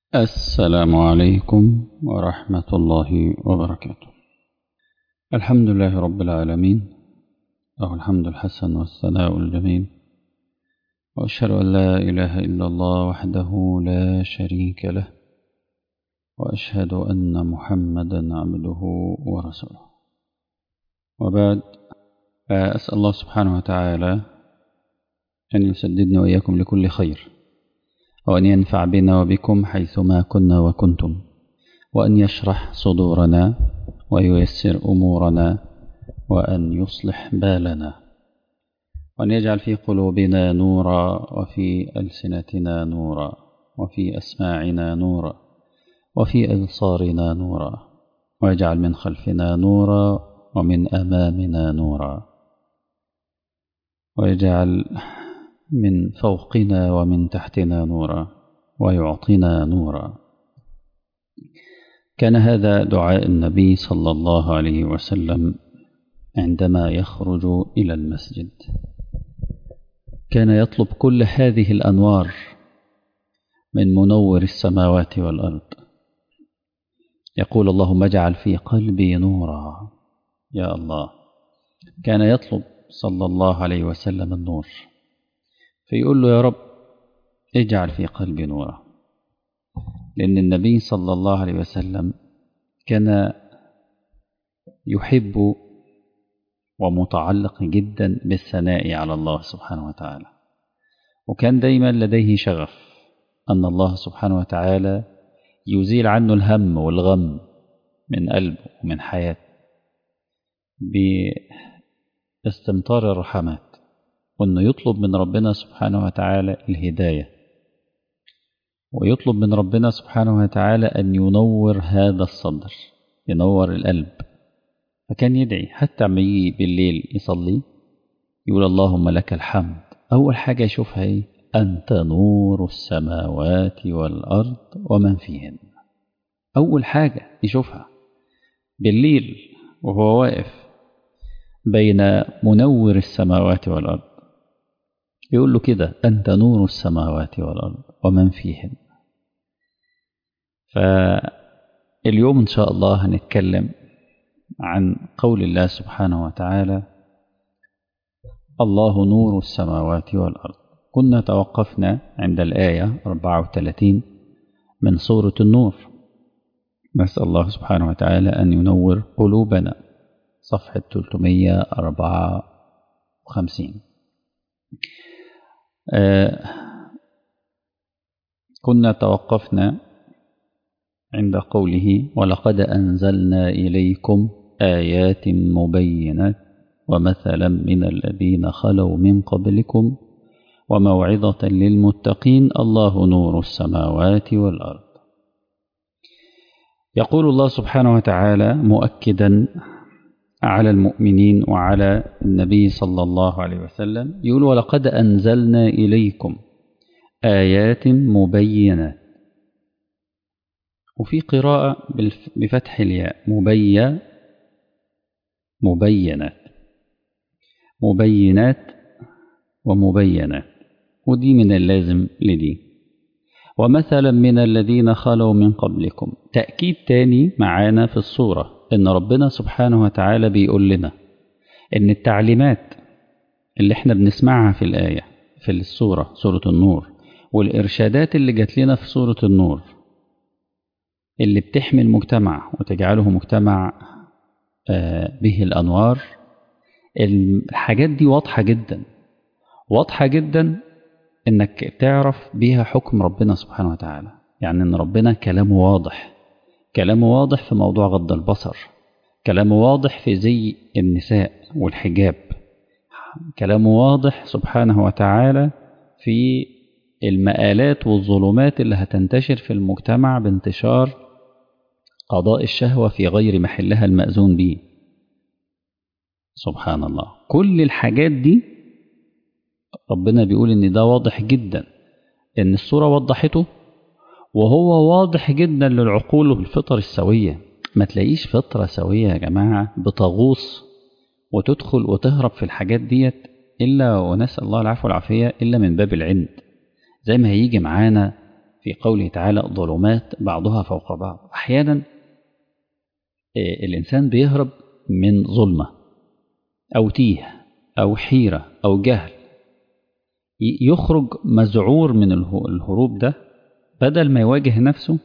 السلام عليكم ورحمة الله وبركاته الحمد لله رب العالمين له الحمد الحسن والثناء الجميل وأشهد أن لا إله إلا الله وحده لا شريك له وأشهد أن محمدا عبده ورسوله وبعد أسأل الله سبحانه وتعالى أن يسددني وإياكم لكل خير وأن ينفع بنا وبكم حيثما كنا وكنتم وأن يشرح صدورنا وييسر أمورنا وأن يصلح بالنا وأن يجعل في قلوبنا نورا وفي ألسنتنا نورا وفي أسماعنا نورا وفي أبصارنا نورا ويجعل من خلفنا نورا ومن أمامنا نورا ويجعل من فوقنا ومن تحتنا نورا ويعطينا نورا كان هذا دعاء النبي صلى الله عليه وسلم عندما يخرج إلى المسجد كان يطلب كل هذه الأنوار من منور السماوات والأرض يقول اللهم اجعل في قلبي نورا يا الله كان يطلب صلى الله عليه وسلم النور فيقول له يا رب اجعل في قلبي نورا لأن النبي صلى الله عليه وسلم كان يحب ومتعلق جدا بالثناء على الله سبحانه وتعالى وكان دايما لديه شغف أن الله سبحانه وتعالى يزيل عنه الهم والغم من قلبه ومن حياته باستمطار الرحمات وأنه يطلب من ربنا سبحانه وتعالى الهداية ويطلب من ربنا سبحانه وتعالى أن ينور هذا الصدر ينور القلب فكان يدعي حتى عم يجي بالليل يصلي يقول اللهم لك الحمد أول حاجة يشوفها إيه أنت نور السماوات والأرض ومن فيهن أول حاجة يشوفها بالليل وهو واقف بين منور السماوات والأرض يقول له كده أنت نور السماوات والأرض ومن فيهن فاليوم إن شاء الله هنتكلم عن قول الله سبحانه وتعالى الله نور السماوات والأرض كنا توقفنا عند الآية 34 من سورة النور نسأل الله سبحانه وتعالى أن ينور قلوبنا صفحة 354 آه كنا توقفنا عند قوله ولقد أنزلنا إليكم آيات مبينات ومثلا من الذين خلوا من قبلكم وموعظة للمتقين الله نور السماوات والأرض يقول الله سبحانه وتعالى مؤكدا على المؤمنين وعلى النبي صلى الله عليه وسلم يقول ولقد أنزلنا إليكم آيات مبينات وفي قراءة بفتح الياء مبين مبينات مبينات ومبينات ودي من اللازم لدي ومثلا من الذين خلوا من قبلكم تأكيد تاني معانا في الصورة إن ربنا سبحانه وتعالى بيقول لنا إن التعليمات اللي احنا بنسمعها في الآية في السورة سورة النور والإرشادات اللي جات لنا في سورة النور اللي بتحمي المجتمع وتجعله مجتمع به الأنوار الحاجات دي واضحة جدا واضحة جدا إنك تعرف بيها حكم ربنا سبحانه وتعالى يعني إن ربنا كلامه واضح كلامه واضح في موضوع غض البصر كلامه واضح في زي النساء والحجاب كلامه واضح سبحانه وتعالى في المآلات والظلمات اللي هتنتشر في المجتمع بانتشار قضاء الشهوة في غير محلها المأذون به سبحان الله كل الحاجات دي ربنا بيقول ان ده واضح جدا ان الصورة وضحته وهو واضح جدا للعقول والفطر السوية ما تلاقيش فطرة سوية يا جماعة بتغوص وتدخل وتهرب في الحاجات ديت إلا ونسأل الله العفو والعافية إلا من باب العند زي ما هيجي معانا في قوله تعالى ظلمات بعضها فوق بعض أحيانا الإنسان بيهرب من ظلمة أو تيه أو حيرة أو جهل يخرج مذعور من الهروب ده بدل ما يواجه نفسه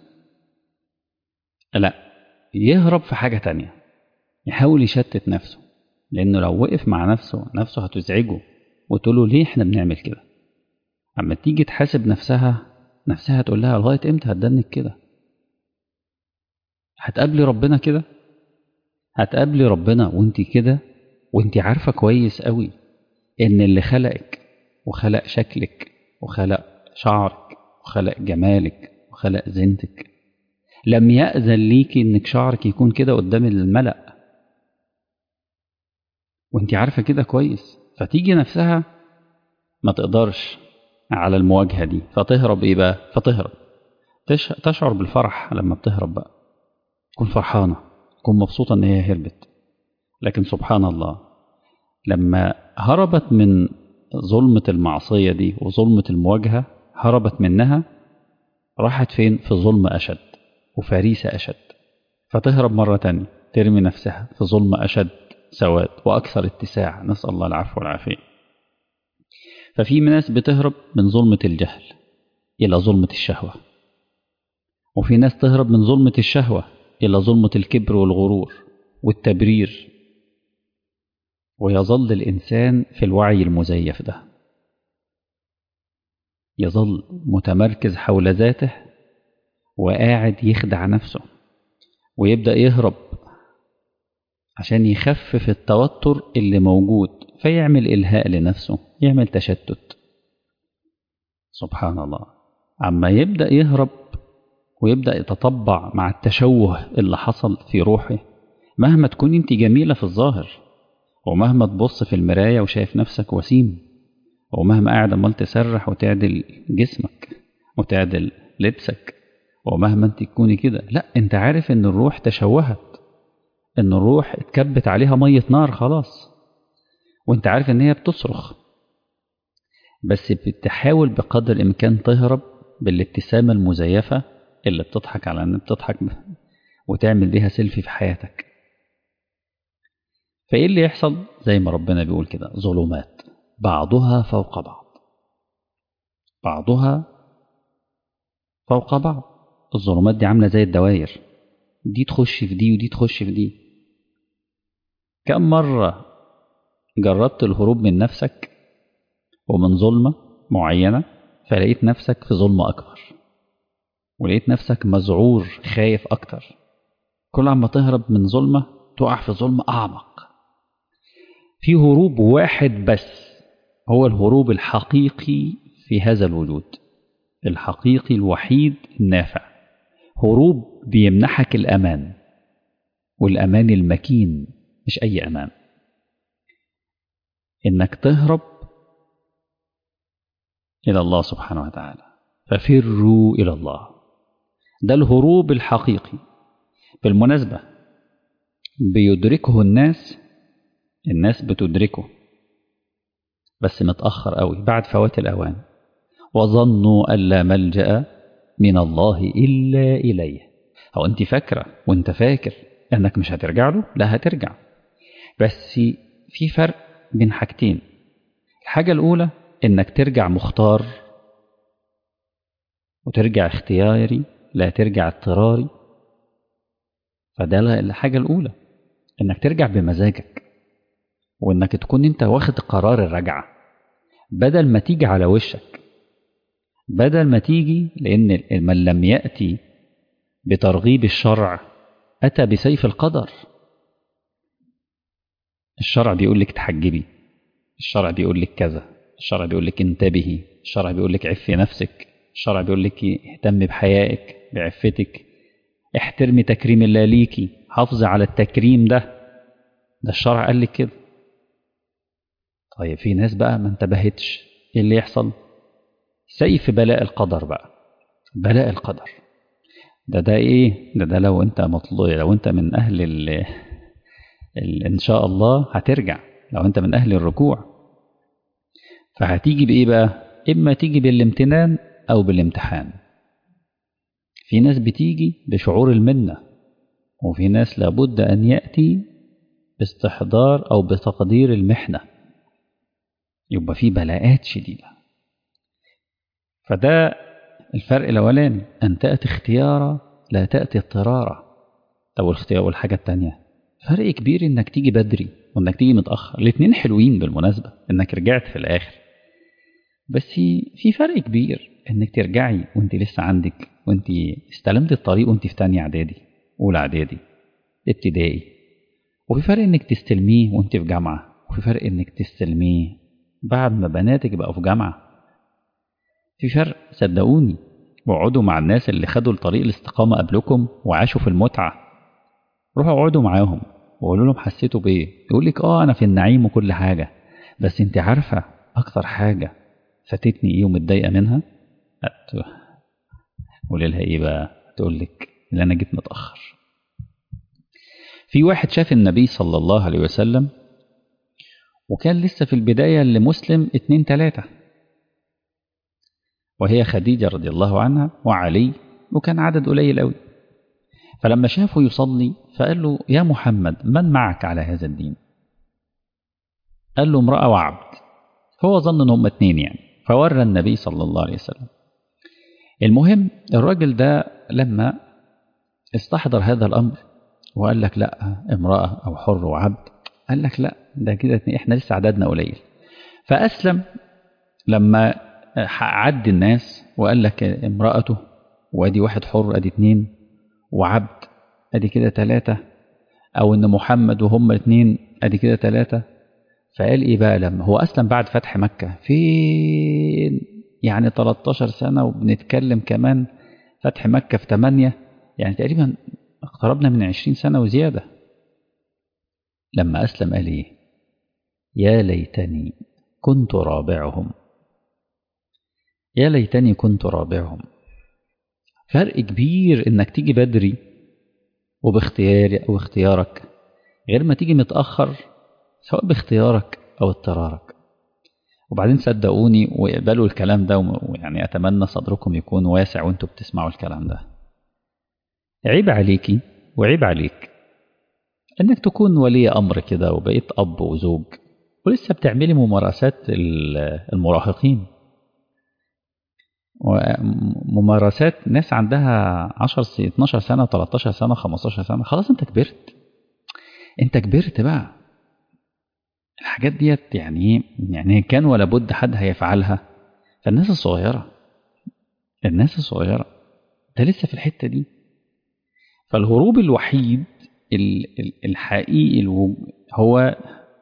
لا يهرب في حاجة تانية يحاول يشتت نفسه لأنه لو وقف مع نفسه نفسه هتزعجه وتقول له ليه احنا بنعمل كده أما تيجي تحاسب نفسها نفسها تقول لها لغاية امتى هتدنك كده هتقابلي ربنا كده هتقابلي ربنا وانت كده وانت عارفة كويس قوي ان اللي خلقك وخلق شكلك وخلق شعرك وخلق جمالك وخلق زينتك لم يأذن ليكي انك شعرك يكون كده قدام الملأ وانت عارفة كده كويس فتيجي نفسها ما تقدرش على المواجهة دي فتهرب ايه بقى فتهرب تش... تشعر بالفرح لما بتهرب بقى تكون فرحانة تكون مبسوطة ان هي هربت لكن سبحان الله لما هربت من ظلمة المعصية دي وظلمة المواجهة هربت منها راحت فين في ظلم أشد وفريسة أشد فتهرب مرة تانية ترمي نفسها في ظلم أشد سواد وأكثر اتساع نسأل الله العفو والعافية ففي ناس بتهرب من ظلمة الجهل إلى ظلمة الشهوة وفي ناس تهرب من ظلمة الشهوة إلى ظلمة الكبر والغرور والتبرير ويظل الإنسان في الوعي المزيف ده يظل متمركز حول ذاته وقاعد يخدع نفسه ويبدأ يهرب عشان يخفف التوتر اللي موجود فيعمل إلهاء لنفسه يعمل تشتت سبحان الله عما يبدأ يهرب ويبدأ يتطبع مع التشوه اللي حصل في روحه مهما تكون انت جميلة في الظاهر ومهما تبص في المراية وشايف نفسك وسيم ومهما قاعد عمال تسرح وتعدل جسمك وتعدل لبسك ومهما انت تكوني كده لا انت عارف ان الروح تشوهت ان الروح اتكبت عليها مية نار خلاص وانت عارف ان هي بتصرخ بس بتحاول بقدر الامكان تهرب بالابتسامة المزيفة اللي بتضحك على ان بتضحك وتعمل بيها سيلفي في حياتك فايه اللي يحصل زي ما ربنا بيقول كده ظلمات بعضها فوق بعض بعضها فوق بعض الظلمات دي عاملة زي الدوائر دي تخش في دي ودي تخش في دي كم مرة جربت الهروب من نفسك ومن ظلمة معينة فلقيت نفسك في ظلمة أكبر ولقيت نفسك مذعور خايف أكتر كل عما تهرب من ظلمة تقع في ظلمة أعمق في هروب واحد بس هو الهروب الحقيقي في هذا الوجود الحقيقي الوحيد النافع هروب بيمنحك الأمان والأمان المكين مش أي أمان إنك تهرب إلى الله سبحانه وتعالى ففروا إلى الله ده الهروب الحقيقي بالمناسبة بيدركه الناس الناس بتدركه بس متأخر قوي بعد فوات الأوان وظنوا أن لا ملجأ من الله إلا إليه أو أنت فاكرة وأنت فاكر أنك مش هترجع له لا هترجع بس في فرق بين حاجتين الحاجة الأولى إنك ترجع مختار وترجع اختياري لا ترجع اضطراري فده الحاجة الأولى إنك ترجع بمزاجك وإنك تكون أنت واخد قرار الرجعة بدل ما تيجي على وشك بدل ما تيجي لأن من لم يأتي بترغيب الشرع أتى بسيف القدر الشرع بيقول لك تحجبي الشرع بيقول لك كذا الشرع بيقول لك انتبهي الشرع بيقول لك عفي نفسك الشرع بيقول لك اهتم بحيائك بعفتك احترمي تكريم الله ليكي حافظي على التكريم ده ده الشرع قال لك كده طيب في ناس بقى ما انتبهتش ايه اللي يحصل سيف بلاء القدر بقى بلاء القدر ده ده ايه ده ده لو انت مطلوب لو انت من اهل ال ال ان شاء الله هترجع لو انت من اهل الركوع فهتيجي بايه بقى اما تيجي بالامتنان او بالامتحان في ناس بتيجي بشعور المنة وفي ناس لابد أن يأتي باستحضار أو بتقدير المحنة يبقى في بلاءات شديدة فده الفرق الأولاني أن تأتي اختيارا لا تأتي اضطرارا طب والاختيار والحاجة التانية فرق كبير إنك تيجي بدري وإنك تيجي متأخر الاتنين حلوين بالمناسبة إنك رجعت في الآخر بس في فرق كبير إنك ترجعي وإنت لسه عندك وإنت استلمت الطريق وإنت في تانية إعدادي أولى إعدادي ابتدائي وفي فرق إنك تستلميه وإنت في جامعة وفي فرق إنك تستلميه بعد ما بناتك بقوا في جامعة في فرق صدقوني واقعدوا مع الناس اللي خدوا الطريق الاستقامة قبلكم وعاشوا في المتعة روحوا اقعدوا معاهم وقولوا لهم حسيتوا بايه يقول لك اه انا في النعيم وكل حاجة بس انت عارفة اكتر حاجة فاتتني ايه ومتضايقة منها قولي لها ايه بقى تقول لك ان انا جيت متأخر في واحد شاف النبي صلى الله عليه وسلم وكان لسه في البداية لمسلم اتنين تلاتة وهي خديجة رضي الله عنها وعلي وكان عدد قليل قوي فلما شافه يصلي فقال له يا محمد من معك على هذا الدين قال له امرأة وعبد هو ظن ان هم اتنين يعني فورى النبي صلى الله عليه وسلم المهم الراجل ده لما استحضر هذا الأمر وقال لك لا امرأة أو حر وعبد قال لك لا ده كده احنا لسه عددنا قليل فأسلم لما عد الناس وقال لك امرأته وادي واحد حر ادي اتنين وعبد ادي كده تلاتة او ان محمد وهم اتنين ادي كده تلاتة فقال ايه بقى لما هو اسلم بعد فتح مكة فين يعني 13 سنة وبنتكلم كمان فتح مكة في 8 يعني تقريبا اقتربنا من 20 سنة وزيادة لما أسلم قال إيه يا ليتني كنت رابعهم يا ليتني كنت رابعهم فرق كبير إنك تيجي بدري وباختياري أو اختيارك غير ما تيجي متأخر سواء باختيارك أو اضطرارك وبعدين صدقوني واقبلوا الكلام ده ويعني أتمنى صدركم يكون واسع وانتوا بتسمعوا الكلام ده عيب عليكي وعيب عليك انك تكون ولي امر كده وبقيت اب وزوج ولسه بتعملي ممارسات المراهقين وممارسات ناس عندها 10 سنة 12 سنة 13 سنة 15 سنة خلاص انت كبرت انت كبرت بقى الحاجات ديت يعني يعني كان ولا بد حد هيفعلها فالناس الصغيرة الناس الصغيرة انت لسه في الحتة دي فالهروب الوحيد الحقيقي هو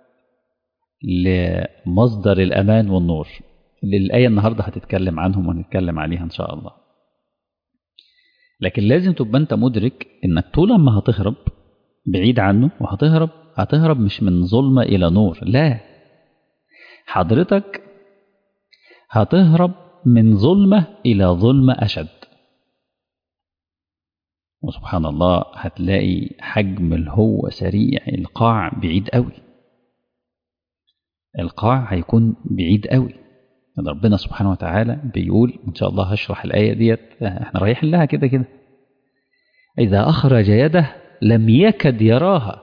لمصدر الأمان والنور اللي الآية النهاردة هتتكلم عنهم ونتكلم عليها إن شاء الله لكن لازم تبقى أنت مدرك إنك طول ما هتهرب بعيد عنه وهتهرب هتهرب مش من ظلمة إلى نور لا حضرتك هتهرب من ظلمة إلى ظلمة أشد وسبحان الله هتلاقي حجم الهو سريع القاع بعيد قوي القاع هيكون بعيد قوي ربنا سبحانه وتعالى بيقول ان شاء الله هشرح الايه ديت احنا رايحين لها كده كده اذا اخرج يده لم يكد يراها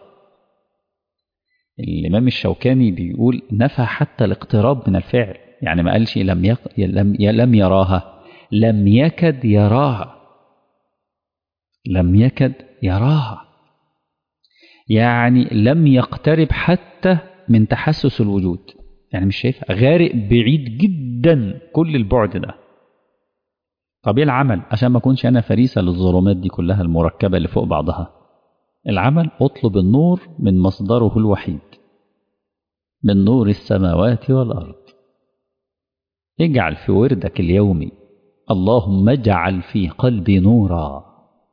الامام الشوكاني بيقول نفى حتى الاقتراب من الفعل يعني ما قالش لم يق... لم لم يراها لم يكد يراها لم يكد يراها يعني لم يقترب حتى من تحسس الوجود يعني مش شايفها غارق بعيد جدا كل البعد ده طب ايه العمل عشان ما اكونش انا فريسه للظلمات دي كلها المركبه اللي فوق بعضها العمل اطلب النور من مصدره الوحيد من نور السماوات والارض اجعل في وردك اليومي اللهم اجعل في قلبي نورا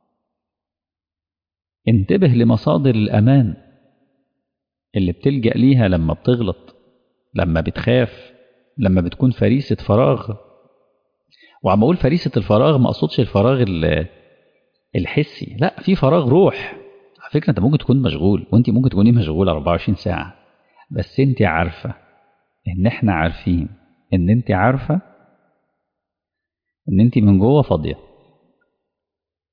انتبه لمصادر الأمان اللي بتلجأ ليها لما بتغلط لما بتخاف لما بتكون فريسة فراغ وعم أقول فريسة الفراغ ما أقصدش الفراغ الحسي لا في فراغ روح على فكرة أنت ممكن تكون مشغول وأنت ممكن تكوني مشغولة 24 ساعة بس أنت عارفة إن إحنا عارفين إن أنت عارفة إن أنت من جوه فاضية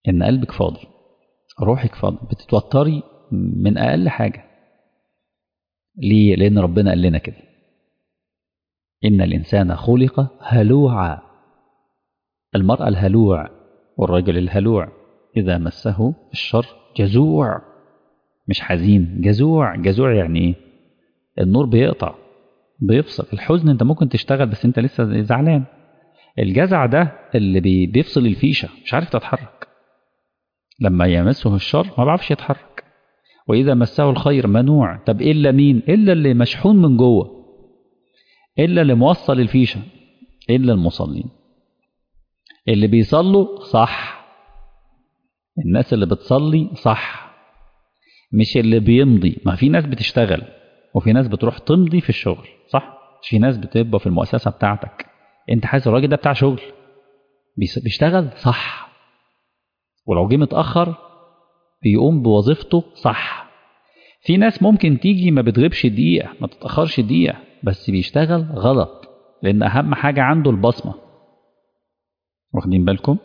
إن قلبك فاضي روحك فاضي بتتوتري من أقل حاجة ليه؟ لأن ربنا قال لنا كده إن الإنسان خلق هلوعا المرأة الهلوع والرجل الهلوع إذا مسه الشر جزوع مش حزين جزوع جزوع يعني إيه النور بيقطع بيفصل الحزن أنت ممكن تشتغل بس أنت لسه زعلان الجزع ده اللي بي- بيفصل الفيشة مش عارف تتحرك لما يمسه الشر ما بعرفش يتحرك وإذا مسه الخير منوع طب إلا مين إلا اللي مشحون من جوه إلا اللي موصل الفيشة إلا المصلين اللي بيصلوا صح الناس اللي بتصلي صح مش اللي بيمضي ما في ناس بتشتغل وفي ناس بتروح تمضي في الشغل صح مش في ناس بتبقى في المؤسسة بتاعتك انت حاسس الراجل ده بتاع شغل بيس- بيشتغل صح ولو جه متأخر بيقوم بوظيفته صح في ناس ممكن تيجي ما بتغيبش دقيقة ما تتأخرش دقيقة بس بيشتغل غلط لأن أهم حاجة عنده البصمة واخدين بالكم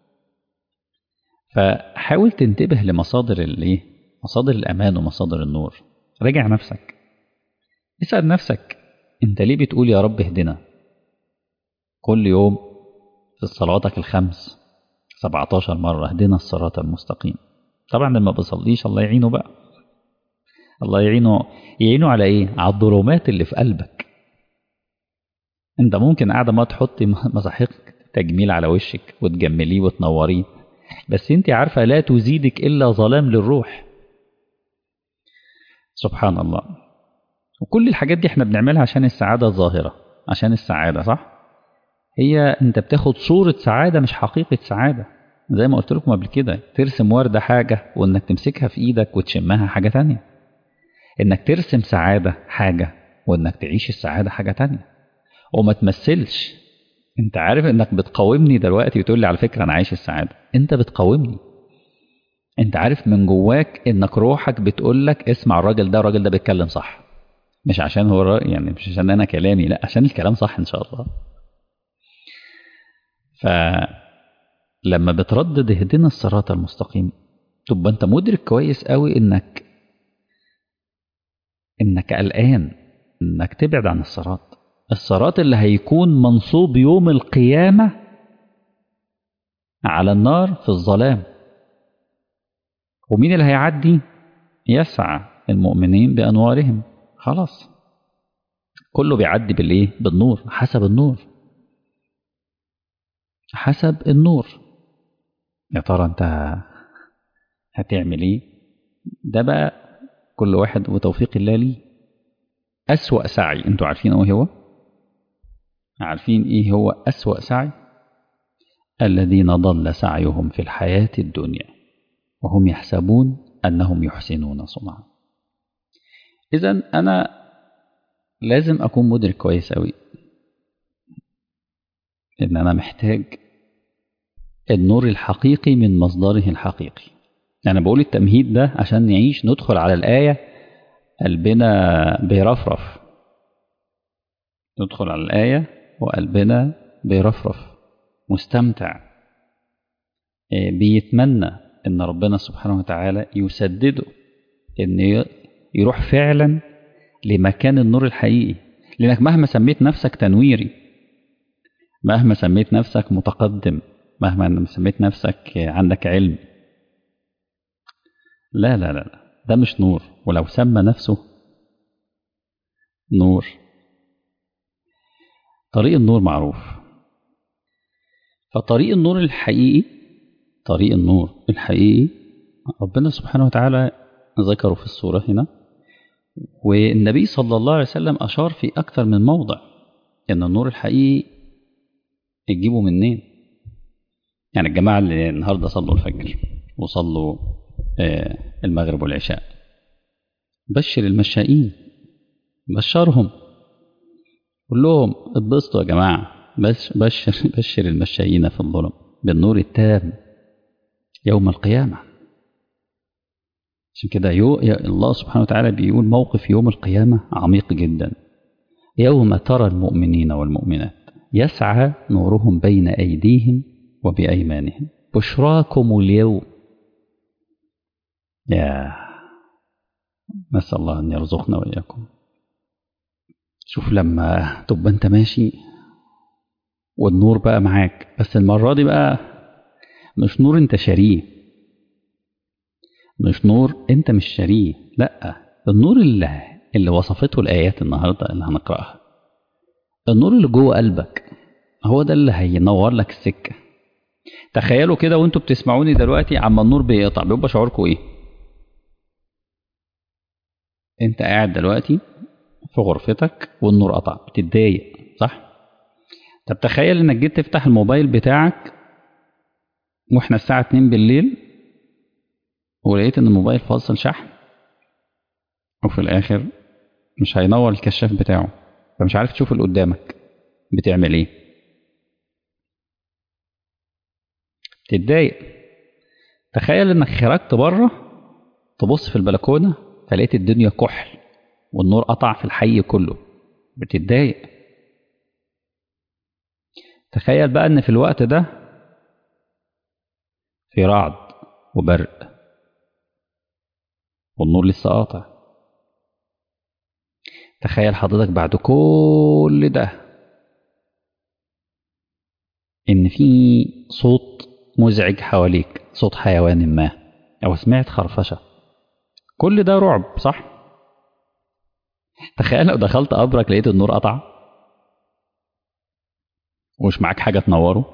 فحاول تنتبه لمصادر الايه مصادر الأمان ومصادر النور راجع نفسك اسأل نفسك انت ليه بتقول يا رب اهدنا كل يوم في صلواتك الخمس 17 مرة اهدنا الصراط المستقيم طبعا لما بصليش الله يعينه بقى الله يعينه يعينه على ايه على الظلمات اللي في قلبك انت ممكن قاعدة ما تحطي مصاحيق تجميل على وشك وتجمليه وتنوريه بس انت عارفة لا تزيدك إلا ظلام للروح سبحان الله وكل الحاجات دي احنا بنعملها عشان السعادة الظاهرة عشان السعادة صح هي انت بتاخد صورة سعادة مش حقيقة سعادة زي ما قلت لكم قبل كده ترسم وردة حاجة وانك تمسكها في ايدك وتشمها حاجة تانية انك ترسم سعادة حاجة وانك تعيش السعادة حاجة تانية وما تمثلش انت عارف انك بتقاومني دلوقتي وتقول لي على فكرة انا عايش السعادة انت بتقاومني انت عارف من جواك انك روحك بتقول لك اسمع الراجل ده الراجل ده بيتكلم صح مش عشان هو الر- يعني مش عشان انا كلامي لا عشان الكلام صح ان شاء الله فلما بتردد اهدنا الصراط المستقيم تبقى انت مدرك كويس قوي انك انك قلقان انك تبعد عن الصراط الصراط اللي هيكون منصوب يوم القيامة على النار في الظلام ومين اللي هيعدي يسعى المؤمنين بأنوارهم خلاص كله بيعدي بالايه بالنور حسب النور حسب النور يا ترى انت هتعمل ايه ده بقى كل واحد وتوفيق الله ليه أسوأ سعي انتوا عارفين ايه هو عارفين ايه هو أسوأ سعي الذين ضل سعيهم في الحياة الدنيا وهم يحسبون أنهم يحسنون صنعا إذا أنا لازم أكون مدرك كويس أوي إن أنا محتاج النور الحقيقي من مصدره الحقيقي أنا بقول التمهيد ده عشان نعيش ندخل على الآية قلبنا بيرفرف ندخل على الآية وقلبنا بيرفرف مستمتع إيه، بيتمنى إن ربنا سبحانه وتعالى يسدده إن ي- يروح فعلا لمكان النور الحقيقي لأنك مهما سميت نفسك تنويري مهما سميت نفسك متقدم مهما سميت نفسك عندك علم لا لا لا لا ده مش نور ولو سمى نفسه نور طريق النور معروف فطريق النور الحقيقي طريق النور الحقيقي ربنا سبحانه وتعالى ذكره في السورة هنا والنبي صلى الله عليه وسلم أشار في أكثر من موضع إن النور الحقيقي تجيبه منين يعني الجماعة اللي النهاردة صلوا الفجر وصلوا آه، المغرب والعشاء بشر المشائين بشرهم قول لهم اتبسطوا يا جماعة بس بشر بشر المشائين في الظلم بالنور التام يوم القيامة عشان كده يو يا الله سبحانه وتعالى بيقول موقف يوم القيامة عميق جدا يوم ترى المؤمنين والمؤمنات يسعى نورهم بين أيديهم وبأيمانهم بشراكم اليوم يا نسأل الله أن يرزقنا وإياكم شوف لما تبقى أنت ماشي والنور بقى معاك بس المرة دي بقى مش نور أنت شاريه مش نور أنت مش شاريه لأ النور اللي, اللي وصفته الآيات النهاردة اللي هنقرأها النور اللي جوه قلبك هو ده اللي هينور لك السكة تخيلوا كده وانتوا بتسمعوني دلوقتي عما النور بيقطع بيبقى شعوركم ايه انت قاعد دلوقتي في غرفتك والنور قطع بتتضايق صح طب تخيل انك جيت تفتح الموبايل بتاعك واحنا الساعة 2 بالليل ولقيت ان الموبايل فاصل شحن وفي الاخر مش هينور الكشاف بتاعه فمش عارف تشوف اللي قدامك بتعمل ايه تتضايق تخيل انك خرجت بره تبص في البلكونه فلقيت الدنيا كحل والنور قطع في الحي كله بتتضايق تخيل بقى ان في الوقت ده في رعد وبرق والنور لسه قاطع تخيل حضرتك بعد كل ده ان في صوت مزعج حواليك صوت حيوان ما او سمعت خرفشه كل ده رعب صح تخيل لو دخلت قبرك لقيت النور قطع ومش معاك حاجه تنوره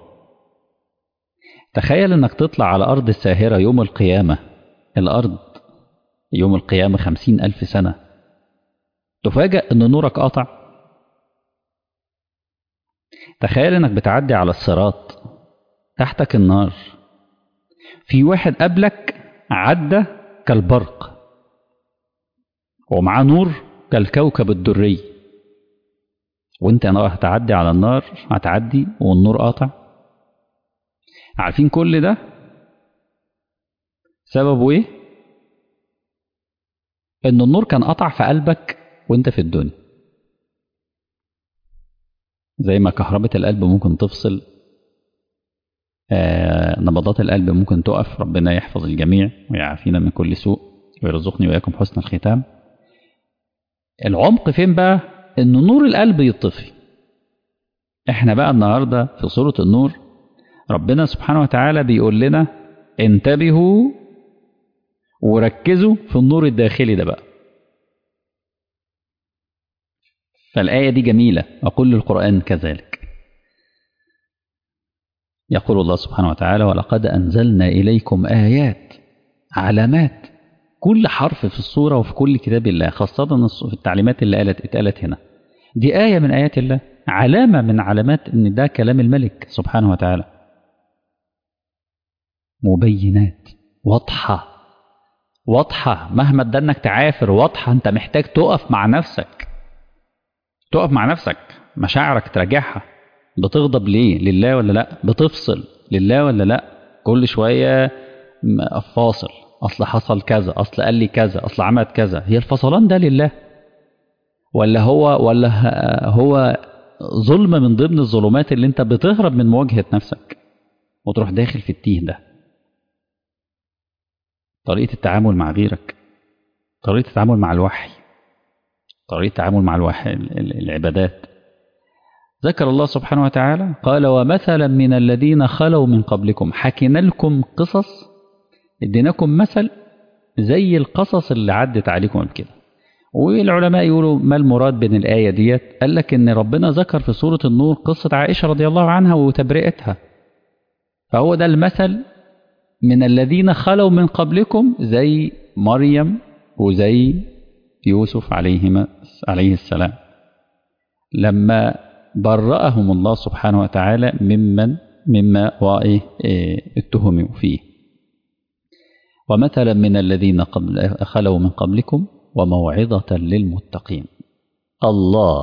تخيل انك تطلع على ارض الساهره يوم القيامه الارض يوم القيامه خمسين الف سنه تفاجأ ان نورك قاطع تخيل انك بتعدي على الصراط تحتك النار في واحد قبلك عدى كالبرق ومعاه نور كالكوكب الدري وانت انا هتعدي على النار هتعدي والنور قاطع عارفين كل ده سببه ايه ان النور كان قطع في قلبك وانت في الدنيا زي ما كهربة القلب ممكن تفصل آه نبضات القلب ممكن تقف ربنا يحفظ الجميع ويعافينا من كل سوء ويرزقني وإياكم حسن الختام العمق فين بقى ان نور القلب يطفي احنا بقى النهاردة في سورة النور ربنا سبحانه وتعالى بيقول لنا انتبهوا وركزوا في النور الداخلي ده بقى فالآية دي جميلة وكل القرآن كذلك يقول الله سبحانه وتعالى ولقد أنزلنا إليكم آيات علامات كل حرف في الصورة وفي كل كتاب الله خاصة في التعليمات اللي قالت اتقالت هنا دي آية من آيات الله علامة من علامات إن ده كلام الملك سبحانه وتعالى مبينات واضحة واضحة مهما ادانك تعافر واضحة انت محتاج تقف مع نفسك تقف مع نفسك مشاعرك تراجعها بتغضب ليه لله ولا لا بتفصل لله ولا لا كل شوية فاصل اصل حصل كذا اصل قال لي كذا اصل عمل كذا هي الفصلان ده لله ولا هو ولا هو ظلم من ضمن الظلمات اللي انت بتهرب من مواجهة نفسك وتروح داخل في التيه ده طريقة التعامل مع غيرك طريقة التعامل مع الوحي طريقة التعامل مع الوحي العبادات ذكر الله سبحانه وتعالى قال ومثلا من الذين خلوا من قبلكم حكينا لكم قصص اديناكم مثل زي القصص اللي عدت عليكم قبل كده والعلماء يقولوا ما المراد بين الآية ديت قال لك إن ربنا ذكر في سورة النور قصة عائشة رضي الله عنها وتبرئتها فهو ده المثل من الذين خلوا من قبلكم زي مريم وزي يوسف عليهما عليه السلام لما برأهم الله سبحانه وتعالى ممن مما وإيه اتهموا فيه ومثلا من الذين قبل خلوا من قبلكم وموعظة للمتقين الله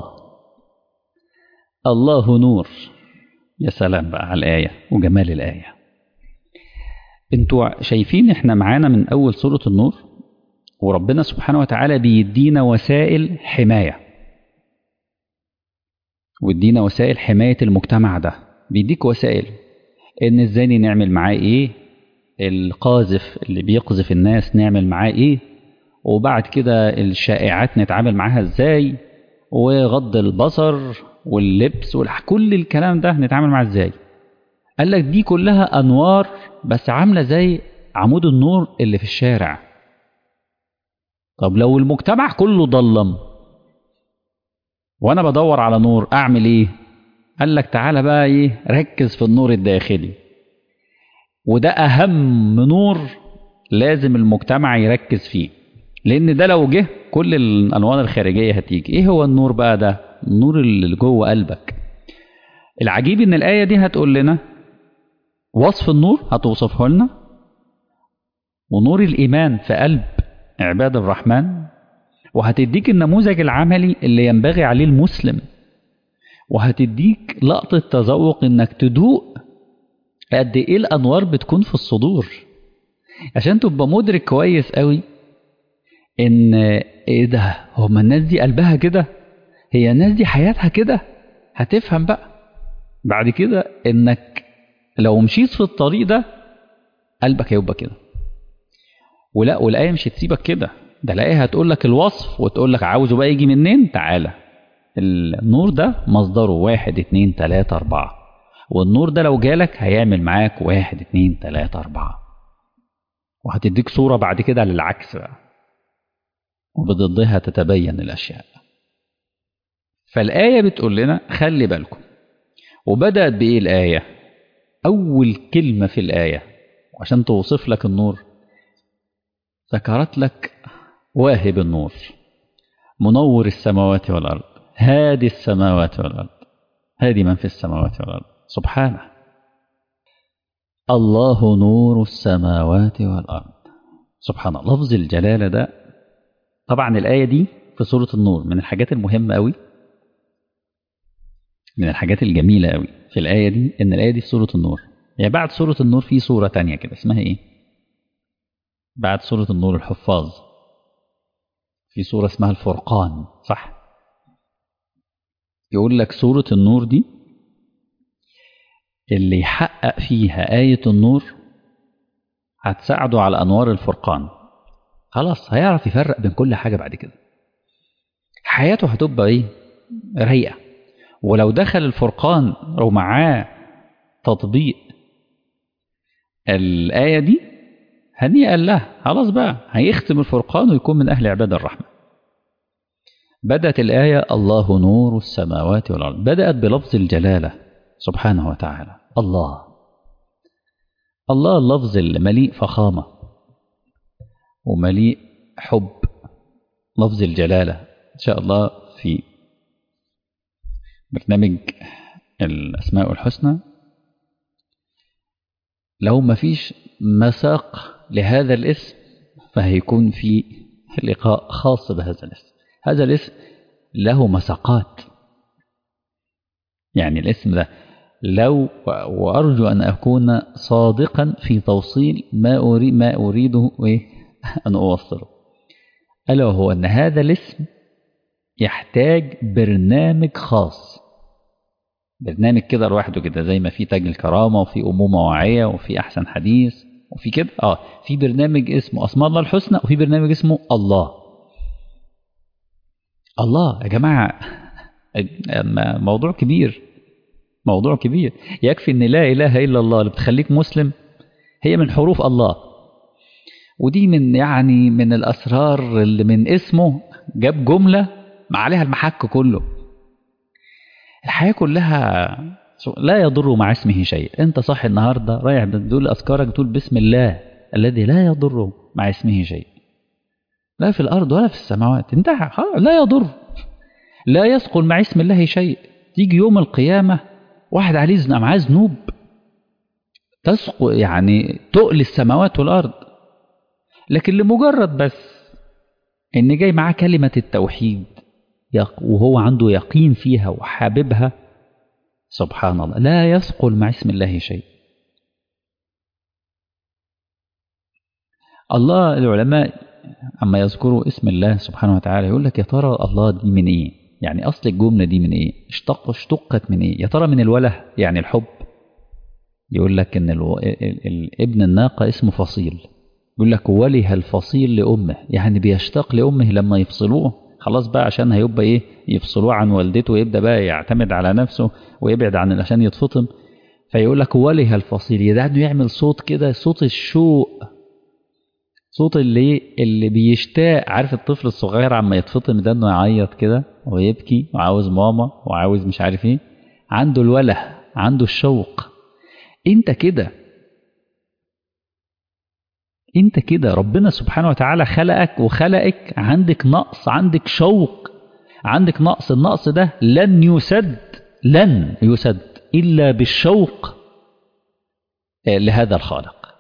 الله نور يا سلام بقى على الآية وجمال الآية انتوا شايفين احنا معانا من أول سورة النور وربنا سبحانه وتعالى بيدينا وسائل حماية ويدينا وسائل حماية المجتمع ده بيديك وسائل ان الزاني نعمل معاه ايه القاذف اللي بيقذف الناس نعمل معاه ايه وبعد كده الشائعات نتعامل معاها ازاي وغض البصر واللبس وكل الكلام ده نتعامل معاه ازاي قال لك دي كلها انوار بس عامله زي عمود النور اللي في الشارع طب لو المجتمع كله ضلم وانا بدور على نور اعمل ايه قال لك تعالى بقى ايه ركز في النور الداخلي وده اهم نور لازم المجتمع يركز فيه لان ده لو جه كل الانوار الخارجيه هتيجي ايه هو النور بقى ده النور اللي جوه قلبك العجيب ان الايه دي هتقول لنا وصف النور هتوصفه لنا ونور الايمان في قلب عباد الرحمن وهتديك النموذج العملي اللي ينبغي عليه المسلم وهتديك لقطة تذوق انك تدوق قد ايه الانوار بتكون في الصدور عشان تبقى مدرك كويس قوي ان ايه ده هما الناس دي قلبها كده هي الناس دي حياتها كده هتفهم بقى بعد كده انك لو مشيت في الطريق ده قلبك هيبقى كده ولا والايه مش هتسيبك كده ده الايه هتقول لك الوصف وتقول لك عاوزه بقى يجي منين تعالى النور ده مصدره واحد اتنين تلاتة أربعة والنور ده لو جالك هيعمل معاك واحد اتنين تلاتة أربعة وهتديك صورة بعد كده للعكس بقى وبضدها تتبين الأشياء فالآية بتقول لنا خلي بالكم وبدأت بإيه الآية أول كلمة في الآية وعشان توصف لك النور ذكرت لك واهب النور منور السماوات والأرض هادي السماوات والأرض هادي من في السماوات والأرض سبحانه الله نور السماوات والأرض سبحان الله لفظ الجلالة ده طبعا الآية دي في سورة النور من الحاجات المهمة قوي من الحاجات الجميلة قوي في الآية دي إن الآية دي في سورة النور يعني بعد سورة النور في سورة تانية كده اسمها إيه بعد سورة النور الحفاظ في سورة اسمها الفرقان صح يقول لك سورة النور دي اللي يحقق فيها آية النور هتساعده على أنوار الفرقان خلاص هيعرف يفرق بين كل حاجة بعد كده حياته هتبقى إيه رايقة ولو دخل الفرقان ومعاه تطبيق الآية دي هنيئا له خلاص بقى هيختم الفرقان ويكون من أهل عباد الرحمة بدأت الآية الله نور السماوات والأرض بدأت بلفظ الجلالة سبحانه وتعالى الله الله اللفظ المليء فخامة ومليء حب لفظ الجلالة إن شاء الله في برنامج الأسماء الحسنى لو ما فيش مساق لهذا الاسم فهيكون في لقاء خاص بهذا الاسم هذا الاسم له مساقات يعني الاسم ده لو وأرجو أن أكون صادقا في توصيل ما أريد ما أريده إيه أن أوصله ألا وهو أن هذا الاسم يحتاج برنامج خاص برنامج كده لوحده كده زي ما في تاج الكرامة وفي أمومة واعية وفي أحسن حديث وفي كده اه في برنامج اسمه أسماء الله الحسنى وفي برنامج اسمه الله الله يا جماعة موضوع كبير موضوع كبير يكفي ان لا اله الا الله اللي بتخليك مسلم هي من حروف الله ودي من يعني من الاسرار اللي من اسمه جاب جمله ما عليها المحك كله الحياه كلها لا يضر مع اسمه شيء انت صاحي النهارده رايح بتقول اذكارك بتقول بسم الله الذي لا يضر مع اسمه شيء لا في الارض ولا في السماوات انتهى لا يضر لا يثقل مع اسم الله شيء تيجي يوم القيامه واحد عليه معاه ذنوب تسقط يعني تقل السماوات والارض لكن لمجرد بس ان جاي معاه كلمه التوحيد وهو عنده يقين فيها وحاببها سبحان الله لا يثقل مع اسم الله شيء الله العلماء اما يذكروا اسم الله سبحانه وتعالى يقول لك يا ترى الله دي من ايه يعني اصل الجمله دي من ايه اشتق اشتقت من ايه يا ترى من الوله يعني الحب يقول لك ان الو... ال... ال... ابن الناقة اسمه فصيل يقول لك وله الفصيل لأمه يعني بيشتاق لأمه لما يفصلوه خلاص بقى عشان هيبقى ايه يفصلوه عن والدته ويبدأ بقى يعتمد على نفسه ويبعد عن عشان يتفطم فيقول لك وله الفصيل يعني انه يعمل صوت كده صوت الشوق صوت اللي اللي بيشتاق عارف الطفل الصغير عما يتفطم ده انه يعيط كده ويبكي وعاوز ماما وعاوز مش عارف ايه عنده الوله عنده الشوق انت كده انت كده ربنا سبحانه وتعالى خلقك وخلقك عندك نقص عندك شوق عندك نقص النقص ده لن يسد لن يسد إلا بالشوق لهذا الخالق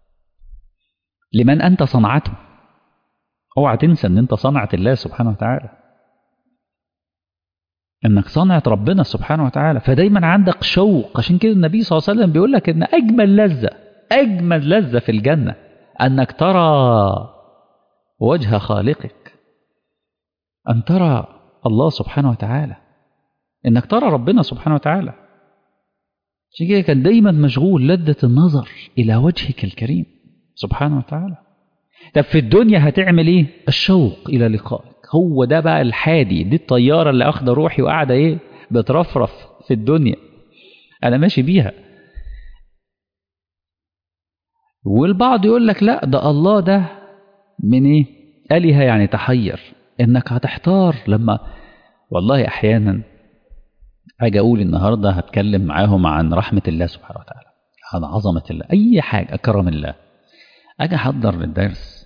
لمن أنت صنعته اوعى تنسى ان انت صنعة الله سبحانه وتعالى انك صنعة ربنا سبحانه وتعالى فدايما عندك شوق عشان كده النبي صلى الله عليه وسلم بيقول لك ان اجمل لذة اجمل لذة في الجنة انك ترى وجه خالقك ان ترى الله سبحانه وتعالى انك ترى ربنا سبحانه وتعالى عشان كده كان دايما مشغول لذة النظر الى وجهك الكريم سبحانه وتعالى طب في الدنيا هتعمل ايه الشوق الى لقائك هو ده بقى الحادي دي الطيارة اللي اخده روحي وقاعدة ايه بترفرف في الدنيا انا ماشي بيها والبعض يقول لك لا ده الله ده من ايه آلهة يعني تحير انك هتحتار لما والله احيانا اجي اقول النهارده هتكلم معاهم عن رحمة الله سبحانه وتعالى عن عظمة الله اي حاجة كرم الله اجي احضر للدرس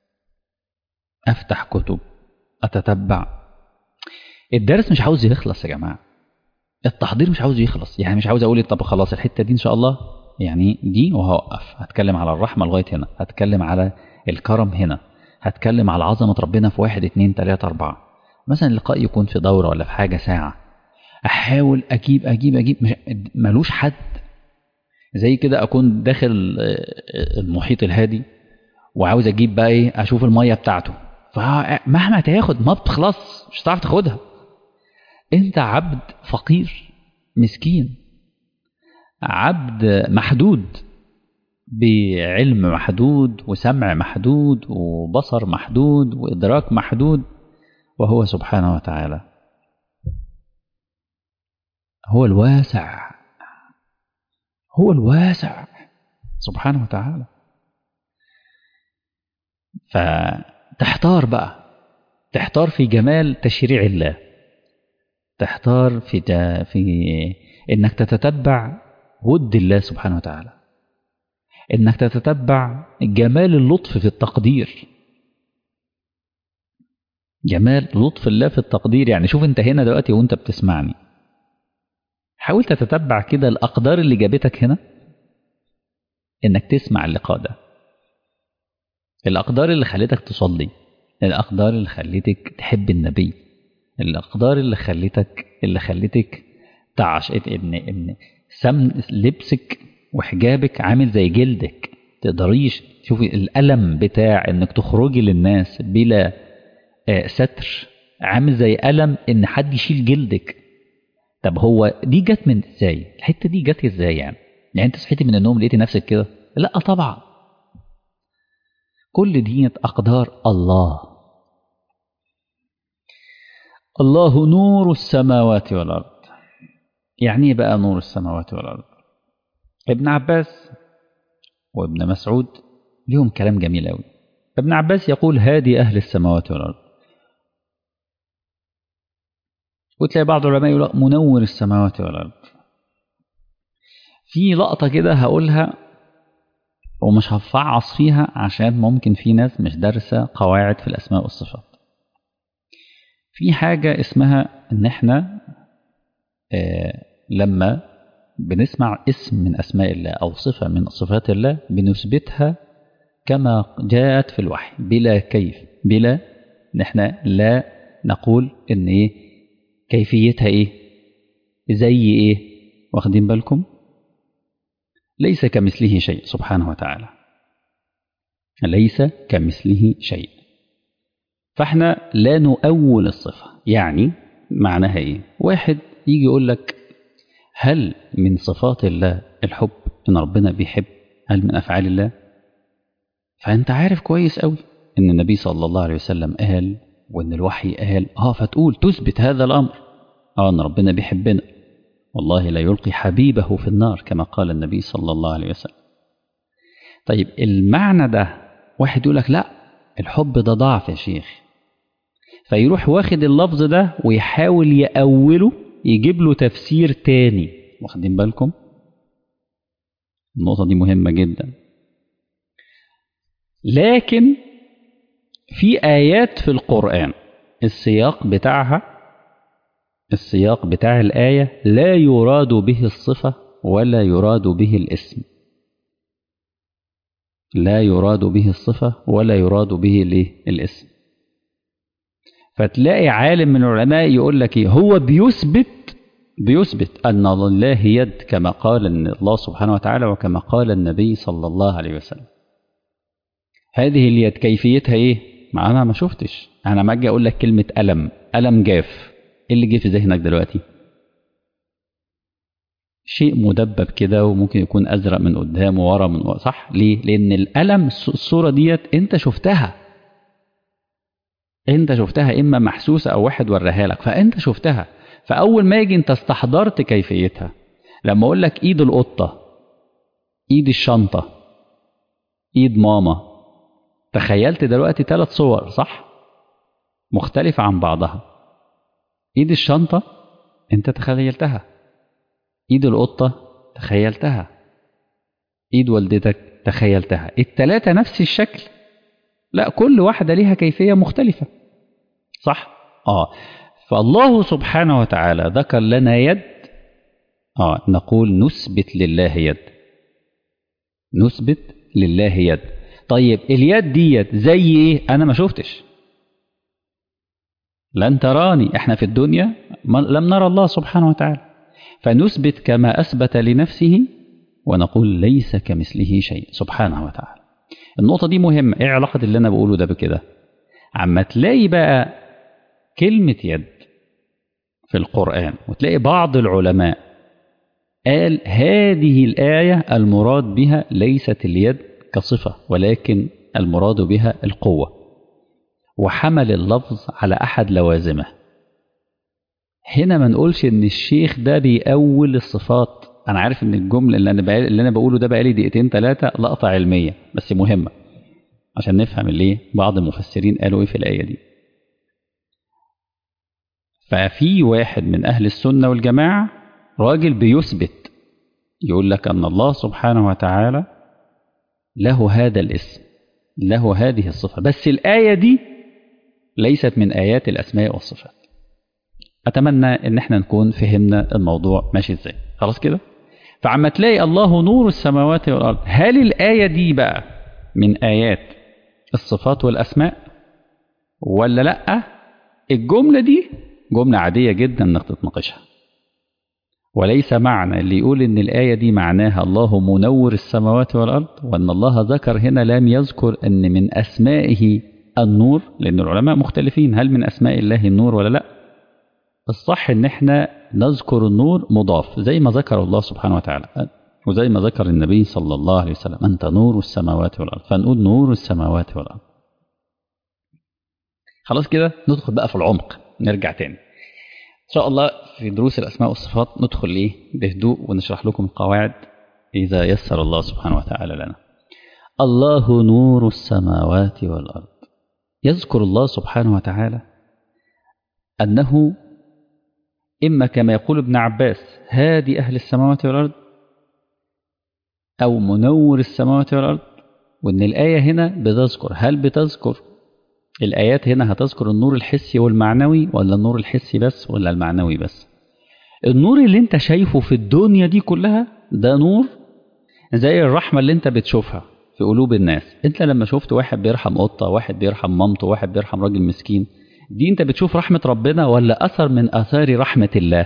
افتح كتب اتتبع الدرس مش عاوز يخلص يا جماعه التحضير مش عاوز يخلص يعني مش عاوز اقول طب خلاص الحته دي ان شاء الله يعني دي وهوقف هتكلم على الرحمه لغايه هنا هتكلم على الكرم هنا هتكلم على عظمه ربنا في واحد اتنين تلاته اربعه مثلا اللقاء يكون في دوره ولا في حاجه ساعه احاول اجيب اجيب اجيب ملوش حد زي كده اكون داخل المحيط الهادي وعاوز اجيب بقى ايه اشوف الميه بتاعته فمهما تاخد ما بتخلص مش هتعرف تاخدها انت عبد فقير مسكين عبد محدود بعلم محدود وسمع محدود وبصر محدود وادراك محدود وهو سبحانه وتعالى هو الواسع هو الواسع سبحانه وتعالى فتحتار بقى تحتار في جمال تشريع الله تحتار في في انك تتتبع ود الله سبحانه وتعالى انك تتتبع جمال اللطف في التقدير جمال لطف الله في التقدير يعني شوف انت هنا دلوقتي وانت بتسمعني حاول تتتبع كده الأقدار اللي جابتك هنا إنك تسمع اللقاء ده الأقدار اللي خلتك تصلي الأقدار اللي خلتك تحب النبي الأقدار اللي خلتك اللي خلتك تعش إن إن سمن لبسك وحجابك عامل زي جلدك تقدريش شوفي الألم بتاع إنك تخرجي للناس بلا ستر عامل زي ألم إن حد يشيل جلدك طب هو دي جت من ازاي الحته دي جت ازاي يعني يعني انت صحيتي من النوم لقيتي نفسك كده لا طبعا كل دي اقدار الله الله نور السماوات والارض يعني ايه بقى نور السماوات والارض ابن عباس وابن مسعود ليهم كلام جميل قوي ابن عباس يقول هادي اهل السماوات والارض وتلاقي بعض العلماء يقول منور السماوات والأرض في لقطة كده هقولها ومش هفعص فيها عشان ممكن في ناس مش دارسة قواعد في الأسماء والصفات في حاجة اسمها إن إحنا آه لما بنسمع اسم من أسماء الله أو صفة من صفات الله بنثبتها كما جاءت في الوحي بلا كيف بلا إن إحنا لا نقول إن إيه كيفيتها ايه زي ايه واخدين بالكم ليس كمثله شيء سبحانه وتعالى ليس كمثله شيء فاحنا لا نؤول الصفة يعني معناها ايه واحد يجي يقول لك هل من صفات الله الحب ان ربنا بيحب هل من افعال الله فانت عارف كويس قوي ان النبي صلى الله عليه وسلم قال وان الوحي قال اه فتقول تثبت هذا الامر اه ان ربنا بيحبنا والله لا يلقي حبيبه في النار كما قال النبي صلى الله عليه وسلم طيب المعنى ده واحد يقول لك لا الحب ده ضعف يا شيخ فيروح واخد اللفظ ده ويحاول يأوله يجيب له تفسير تاني واخدين بالكم النقطة دي مهمة جدا لكن في آيات في القرآن السياق بتاعها السياق بتاع الآية لا يراد به الصفة ولا يراد به الاسم لا يراد به الصفة ولا يراد به الاسم فتلاقي عالم من العلماء يقول لك ايه هو بيثبت بيثبت ان لله يد كما قال الله سبحانه وتعالى وكما قال النبي صلى الله عليه وسلم هذه اليد كيفيتها ايه ما انا ما شفتش انا ما اجي اقول لك كلمه الم الم جاف ايه اللي جه في ذهنك دلوقتي شيء مدبب كده وممكن يكون ازرق من قدام وورا من ورا صح ليه لان الالم الصوره ديت انت شفتها انت شفتها اما محسوسه او واحد وراها لك فانت شفتها فاول ما يجي انت استحضرت كيفيتها لما اقول لك ايد القطه ايد الشنطه ايد ماما تخيلت دلوقتي ثلاث صور صح مختلفه عن بعضها ايد الشنطه انت تخيلتها ايد القطه تخيلتها ايد والدتك تخيلتها التلاتة نفس الشكل لا كل واحدة ليها كيفية مختلفة صح؟ آه فالله سبحانه وتعالى ذكر لنا يد آه نقول نثبت لله يد نثبت لله يد طيب اليد ديت زي ايه انا ما شفتش لن تراني احنا في الدنيا لم نرى الله سبحانه وتعالى فنثبت كما اثبت لنفسه ونقول ليس كمثله شيء سبحانه وتعالى النقطة دي مهمة ايه علاقة اللي انا بقوله ده بكده عما تلاقي بقى كلمة يد في القرآن وتلاقي بعض العلماء قال هذه الآية المراد بها ليست اليد كصفة ولكن المراد بها القوة وحمل اللفظ على أحد لوازمه هنا ما نقولش إن الشيخ ده بيأول الصفات أنا عارف إن الجملة اللي أنا بقال اللي أنا بقوله ده بقالي دقيقتين ثلاثة لقطة علمية بس مهمة عشان نفهم ليه بعض المفسرين قالوا إيه في الآية دي ففي واحد من أهل السنة والجماعة راجل بيثبت يقول لك أن الله سبحانه وتعالى له هذا الاسم له هذه الصفة بس الآية دي ليست من آيات الأسماء والصفات أتمنى إن احنا نكون فهمنا الموضوع ماشي إزاي خلاص كده فعما تلاقي الله نور السماوات والأرض هل الآية دي بقى من آيات الصفات والأسماء ولا لأ الجملة دي جملة عادية جدا انك تتناقشها وليس معنى اللي يقول ان الآية دي معناها الله منور السماوات والأرض وأن الله ذكر هنا لم يذكر أن من أسمائه النور لأن العلماء مختلفين هل من أسماء الله النور ولا لا الصح ان احنا نذكر النور مضاف زي ما ذكر الله سبحانه وتعالى وزي ما ذكر النبي صلى الله عليه وسلم أنت نور السماوات والأرض فنقول نور السماوات والأرض خلاص كده ندخل بقى في العمق نرجع تاني إن شاء الله في دروس الأسماء والصفات ندخل ليه بهدوء ونشرح لكم القواعد إذا يسر الله سبحانه وتعالى لنا الله نور السماوات والأرض يذكر الله سبحانه وتعالى أنه إما كما يقول ابن عباس هادي أهل السماوات والأرض أو منور السماوات والأرض وإن الآية هنا بتذكر هل بتذكر الآيات هنا هتذكر النور الحسي والمعنوي ولا النور الحسي بس ولا المعنوي بس النور اللي انت شايفه في الدنيا دي كلها ده نور زي الرحمة اللي انت بتشوفها في قلوب الناس انت لما شفت واحد بيرحم قطة واحد بيرحم مامته واحد بيرحم راجل مسكين دي انت بتشوف رحمة ربنا ولا أثر من آثار رحمة الله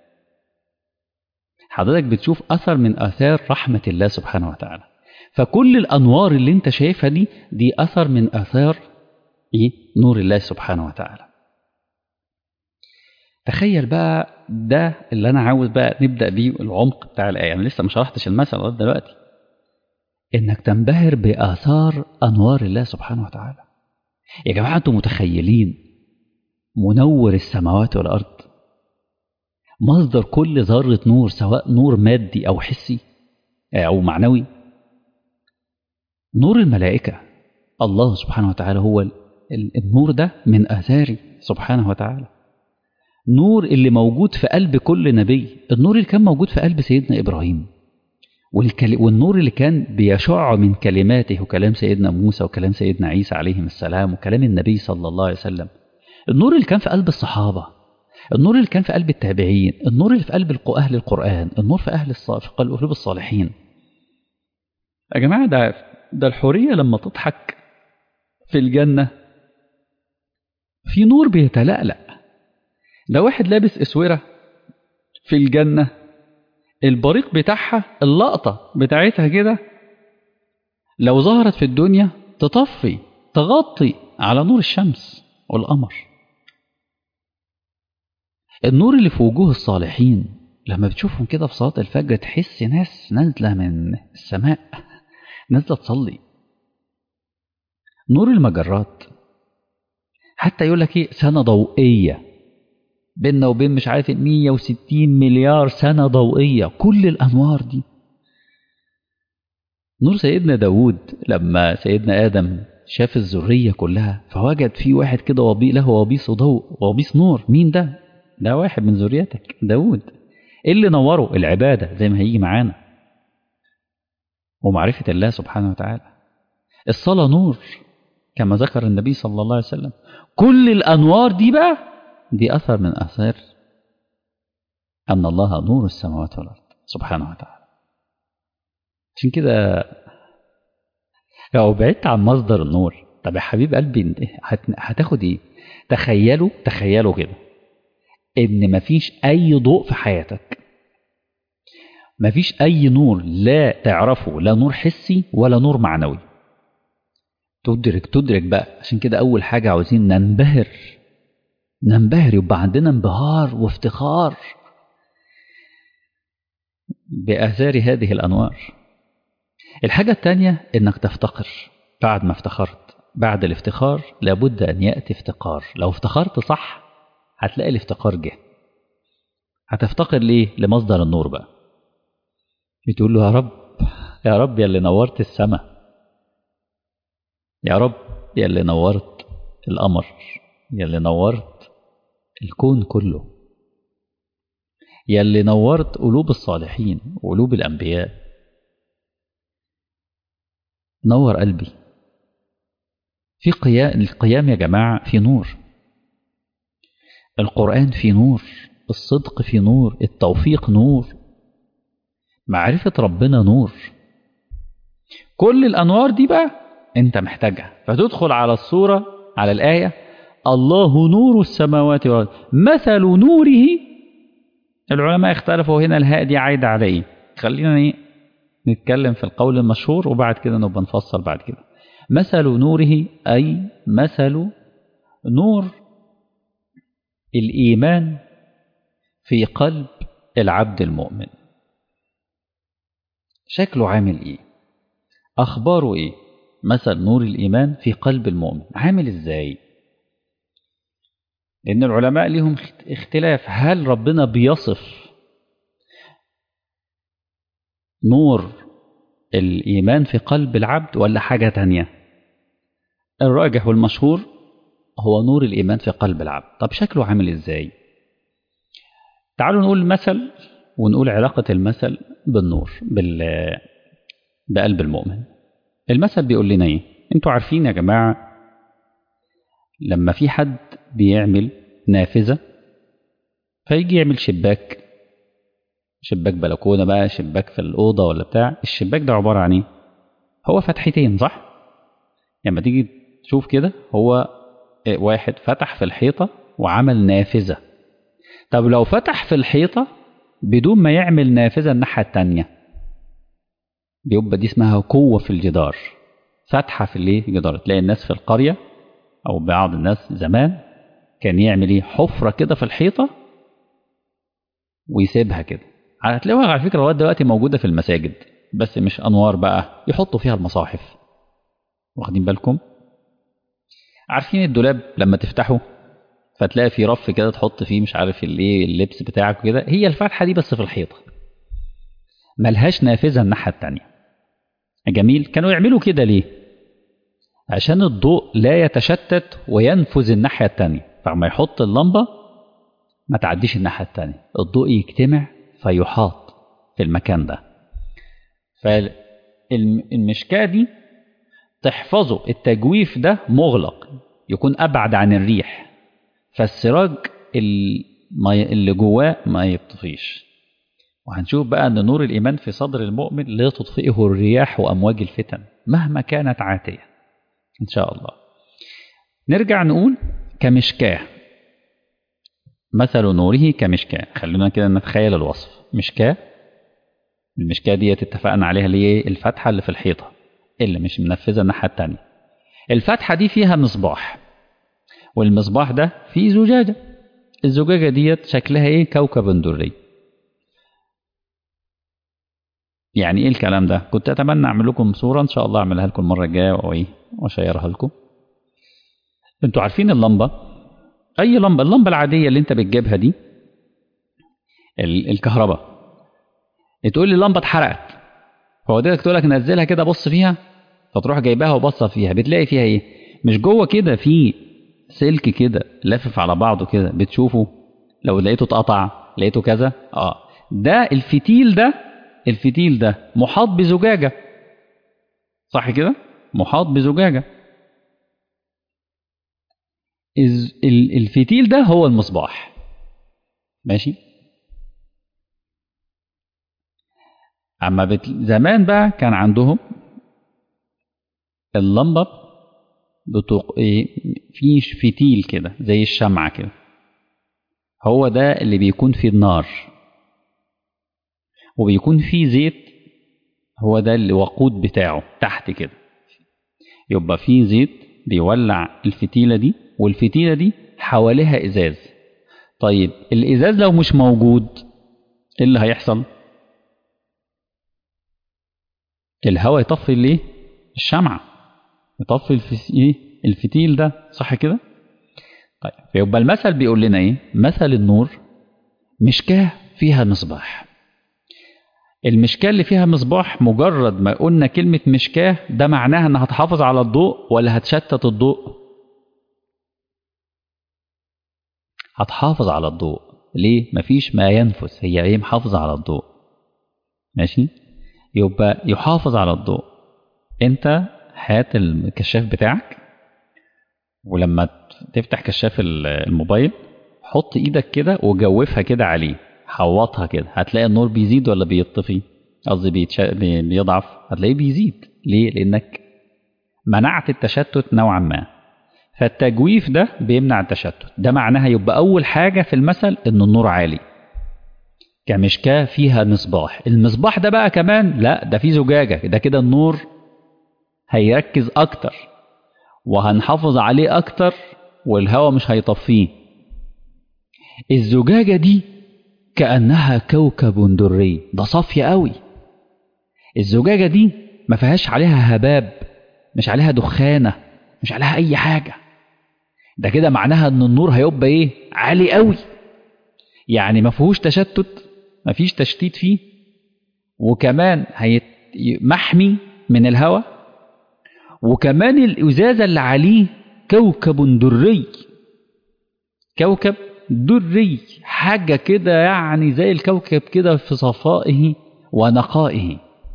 حضرتك بتشوف أثر من آثار رحمة الله سبحانه وتعالى فكل الأنوار اللي انت شايفها دي دي أثر من آثار إيه؟ نور الله سبحانه وتعالى تخيل بقى ده اللي انا عاوز بقى نبدا بيه العمق بتاع الايه انا لسه ما شرحتش المثل لغايه دلوقتي انك تنبهر باثار انوار الله سبحانه وتعالى يا جماعه انتم متخيلين منور السماوات والارض مصدر كل ذره نور سواء نور مادي او حسي او معنوي نور الملائكه الله سبحانه وتعالى هو النور ده من اثاره سبحانه وتعالى نور اللي موجود في قلب كل نبي النور اللي كان موجود في قلب سيدنا إبراهيم والنور اللي كان بيشع من كلماته وكلام سيدنا موسى وكلام سيدنا عيسى عليهم السلام وكلام النبي صلى الله عليه وسلم النور اللي كان في قلب الصحابة النور اللي كان في قلب التابعين النور اللي في قلب أهل القرآن النور في أهل الص... في قلوب الصالحين يا جماعة ده ده الحورية لما تضحك في الجنة في نور بيتلألأ ده واحد لابس اسوره في الجنه البريق بتاعها اللقطه بتاعتها كده لو ظهرت في الدنيا تطفي تغطي على نور الشمس والقمر النور اللي في وجوه الصالحين لما بتشوفهم كده في صلاه الفجر تحس ناس نازله من السماء نازله تصلي نور المجرات حتى يقول لك ايه سنه ضوئيه بيننا وبين مش عارف 160 مليار سنة ضوئية كل الأنوار دي نور سيدنا داود لما سيدنا آدم شاف الذرية كلها فوجد في واحد كده وبي له وبيص ضوء وبيص نور مين ده؟ ده واحد من ذريتك داود ايه اللي نوره العبادة زي ما هيجي معانا ومعرفة الله سبحانه وتعالى الصلاة نور كما ذكر النبي صلى الله عليه وسلم كل الأنوار دي بقى دي أثر من آثار أن الله نور السماوات والأرض سبحانه وتعالى عشان كده لو بعدت عن مصدر النور طب يا حبيب قلبي هتاخد ايه تخيلوا تخيلوا كده ان مفيش اي ضوء في حياتك مفيش اي نور لا تعرفه لا نور حسي ولا نور معنوي تدرك تدرك بقى عشان كده اول حاجه عاوزين ننبهر ننبهر يبقى عندنا انبهار وافتخار بآثار هذه الأنوار الحاجة الثانية إنك تفتقر بعد ما افتخرت بعد الافتخار لابد أن يأتي افتقار لو افتخرت صح هتلاقي الافتقار جه هتفتقر ليه لمصدر النور بقى بتقول له يا رب يا رب يا اللي نورت السماء يا رب يا اللي نورت القمر يا اللي نورت الكون كله يا اللي نورت قلوب الصالحين وقلوب الأنبياء نور قلبي في قيام القيام يا جماعة في نور القرآن في نور الصدق في نور التوفيق نور معرفة ربنا نور كل الأنوار دي بقى أنت محتاجها فتدخل على الصورة على الآية الله نور السماوات والأرض مثل نوره العلماء اختلفوا هنا الهاء دي عايدة على ايه خلينا ايه نتكلم في القول المشهور وبعد كده نبقى نفصل بعد كده مثل نوره أي مثل نور الإيمان في قلب العبد المؤمن شكله عامل ايه أخباره ايه مثل نور الإيمان في قلب المؤمن عامل ازاي لأن العلماء لهم اختلاف هل ربنا بيصف نور الإيمان في قلب العبد ولا حاجة تانية الراجح والمشهور هو نور الإيمان في قلب العبد طب شكله عامل إزاي تعالوا نقول مثل ونقول علاقة المثل بالنور بال بقلب المؤمن المثل بيقول لنا ايه انتوا عارفين يا جماعة لما في حد بيعمل نافذة فيجي يعمل شباك شباك بلكونة بقى شباك في الأوضة ولا بتاع الشباك ده عبارة عن ايه هو فتحتين صح لما يعني تيجي تشوف كده هو واحد فتح في الحيطة وعمل نافذة طب لو فتح في الحيطة بدون ما يعمل نافذة الناحية التانية بيبقى دي اسمها قوة في الجدار فتحة في الايه الجدار تلاقي الناس في القرية أو بعض الناس زمان كان يعمل ايه حفرة كده في الحيطة ويسيبها كده هتلاقوها على فكره لغايه دلوقتي موجوده في المساجد بس مش انوار بقى يحطوا فيها المصاحف واخدين بالكم عارفين الدولاب لما تفتحه فتلاقي في رف كده تحط فيه مش عارف الايه اللبس بتاعك وكده هي الفتحه دي بس في الحيطه ملهاش نافذه الناحيه التانية جميل كانوا يعملوا كده ليه عشان الضوء لا يتشتت وينفذ الناحيه التانية فلما يحط اللمبه ما تعديش الناحيه التانية الضوء يجتمع فيحاط في المكان ده فالمشكاه دي تحفظه التجويف ده مغلق يكون ابعد عن الريح فالسراج اللي جواه ما يطفيش وهنشوف بقى ان نور الايمان في صدر المؤمن لا تطفئه الرياح وامواج الفتن مهما كانت عاتيه ان شاء الله نرجع نقول كمشكاه مثل نوره كمشكاه خلينا كده نتخيل الوصف مشكاه المشكاه دي اتفقنا عليها ليه الفتحه اللي في الحيطه اللي مش منفذه الناحيه التانية الفتحه دي فيها مصباح والمصباح ده فيه زجاجه الزجاجه ديت شكلها ايه كوكب دري يعني ايه الكلام ده كنت اتمنى اعمل لكم صوره ان شاء الله اعملها لكم المره الجايه او ايه واشيرها لكم انتوا عارفين اللمبه اي لمبه اللمبه العاديه اللي انت بتجيبها دي الكهرباء تقول لي اللمبه اتحرقت فوالدتك تقول لك نزلها كده بص فيها فتروح جايباها وبصه فيها بتلاقي فيها ايه مش جوه كده في سلك كده لافف على بعضه كده بتشوفه لو لقيته اتقطع لقيته كذا اه ده الفتيل ده الفتيل ده محاط بزجاجه صح كده محاط بزجاجه الفتيل ده هو المصباح ماشي اما بت... زمان بقى كان عندهم اللمبه بتق... إيه في فتيل كده زي الشمعه كده هو ده اللي بيكون فيه النار وبيكون فيه زيت هو ده الوقود بتاعه تحت كده يبقى فيه زيت بيولع الفتيله دي والفتيله دي حواليها ازاز طيب الازاز لو مش موجود ايه اللي هيحصل الهواء يطفي الايه الشمعة يطفي الفس... ايه الفتيل ده صح كده طيب يبقى المثل بيقول لنا ايه مثل النور مشكاه فيها مصباح المشكاه اللي فيها مصباح مجرد ما قلنا كلمة مشكاه ده معناها انها هتحافظ على الضوء ولا هتشتت الضوء هتحافظ على الضوء ليه مفيش ما ينفس هي ايه محافظة على الضوء ماشي يبقى يحافظ على الضوء انت هات الكشاف بتاعك ولما تفتح كشاف الموبايل حط ايدك كده وجوفها كده عليه حوطها كده هتلاقي النور بيزيد ولا بيطفي قصدي بيتش... بيضعف هتلاقيه بيزيد ليه لانك منعت التشتت نوعا ما فالتجويف ده بيمنع التشتت ده معناها يبقى اول حاجه في المثل ان النور عالي كمشكاة فيها مصباح المصباح ده بقى كمان لا ده فيه زجاجة ده كده النور هيركز أكتر وهنحافظ عليه أكتر والهواء مش هيطفيه الزجاجة دي كأنها كوكب دري ده صافية قوي الزجاجة دي ما فيهاش عليها هباب مش عليها دخانة مش عليها أي حاجة ده كده معناها إن النور هيبقى إيه عالي قوي يعني ما فيهوش تشتت ما فيش تشتيت فيه وكمان هيت محمي من الهواء وكمان الإزازة اللي عليه كوكب دري كوكب دري حاجة كده يعني زي الكوكب كده في صفائه ونقائه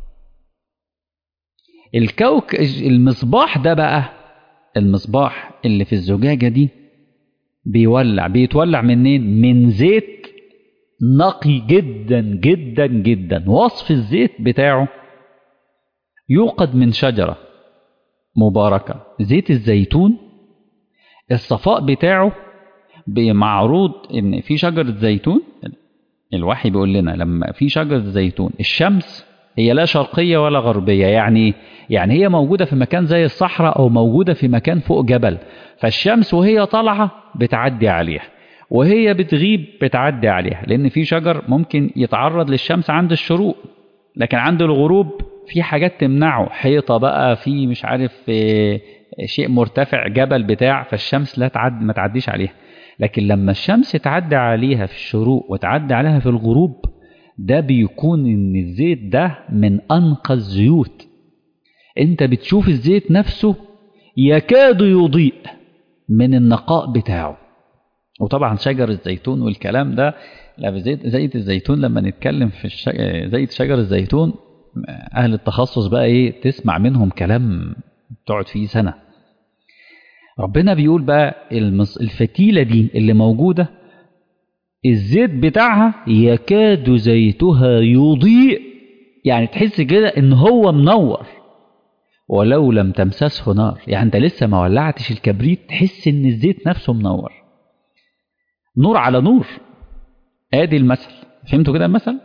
الكوكب المصباح ده بقى المصباح اللي في الزجاجة دي بيولع بيتولع منين من زيت نقي جدا جدا جدا وصف الزيت بتاعه يوقد من شجرة مباركة زيت الزيتون الصفاء بتاعه بمعروض ان في شجرة زيتون الوحي بيقول لنا لما في شجرة زيتون الشمس هي لا شرقية ولا غربية يعني يعني هي موجودة في مكان زي الصحراء أو موجودة في مكان فوق جبل فالشمس وهي طالعة بتعدي عليها وهي بتغيب بتعدي عليها لأن في شجر ممكن يتعرض للشمس عند الشروق لكن عند الغروب في حاجات تمنعه حيطة بقى في مش عارف آه، شيء مرتفع جبل بتاع فالشمس لا تعد ما تعديش عليها لكن لما الشمس تعدي عليها في الشروق وتعدي عليها في الغروب ده بيكون ان الزيت ده من انقى الزيوت انت بتشوف الزيت نفسه يكاد يضيء من النقاء بتاعه وطبعا شجر الزيتون والكلام ده لا زيت زيت الزيتون لما نتكلم في الش... زيت شجر الزيتون اهل التخصص بقى ايه تسمع منهم كلام تقعد فيه سنه ربنا بيقول بقى المص... الفتيله دي اللي موجوده الزيت بتاعها يكاد زيتها يضيء يعني تحس كده ان هو منور ولو لم تمسسه نار يعني انت لسه ما ولعتش الكبريت تحس ان الزيت نفسه منور نور على نور ادي المثل فهمتوا كده المثل